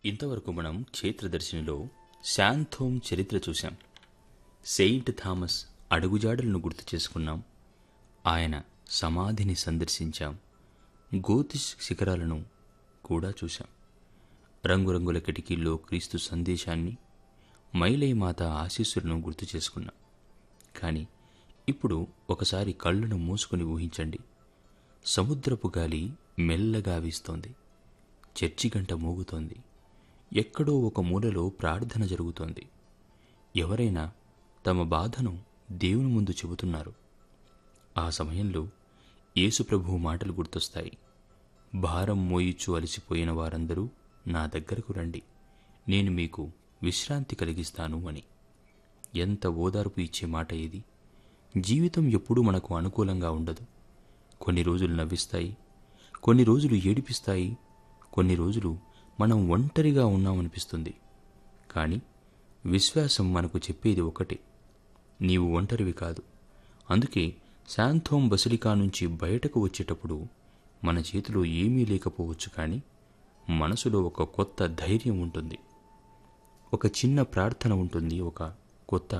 ఇంతవరకు మనం క్షేత్రదర్శినిలో శాంథోమ్ చరిత్ర చూశాం సెయింట్ థామస్ అడుగుజాడలను గుర్తు చేసుకున్నాం ఆయన సమాధిని సందర్శించాం గోతిష్ శిఖరాలను కూడా చూశాం రంగురంగుల కిటికీల్లో క్రీస్తు సందేశాన్ని మైలై మాత ఆశీస్సులను గుర్తు చేసుకున్నాం కానీ ఇప్పుడు ఒకసారి కళ్ళను మూసుకుని ఊహించండి సముద్రపు గాలి మెల్లగా వీస్తోంది చర్చి గంట మోగుతోంది ఎక్కడో ఒక మూలలో ప్రార్థన జరుగుతోంది ఎవరైనా తమ బాధను దేవుని ముందు చెబుతున్నారు ఆ సమయంలో యేసుప్రభువు మాటలు గుర్తొస్తాయి భారం మోయిచ్చు అలసిపోయిన వారందరూ నా దగ్గరకు రండి నేను మీకు విశ్రాంతి కలిగిస్తాను అని ఎంత ఓదార్పు ఇచ్చే మాట ఇది జీవితం ఎప్పుడూ మనకు అనుకూలంగా ఉండదు కొన్ని రోజులు నవ్విస్తాయి కొన్ని రోజులు ఏడిపిస్తాయి కొన్ని రోజులు మనం ఒంటరిగా ఉన్నామనిపిస్తుంది కానీ విశ్వాసం మనకు చెప్పేది ఒకటే నీవు ఒంటరివి కాదు అందుకే శాంథోం బసిలికా నుంచి బయటకు వచ్చేటప్పుడు మన చేతిలో ఏమీ లేకపోవచ్చు కానీ మనసులో ఒక కొత్త ధైర్యం ఉంటుంది ఒక చిన్న ప్రార్థన ఉంటుంది ఒక కొత్త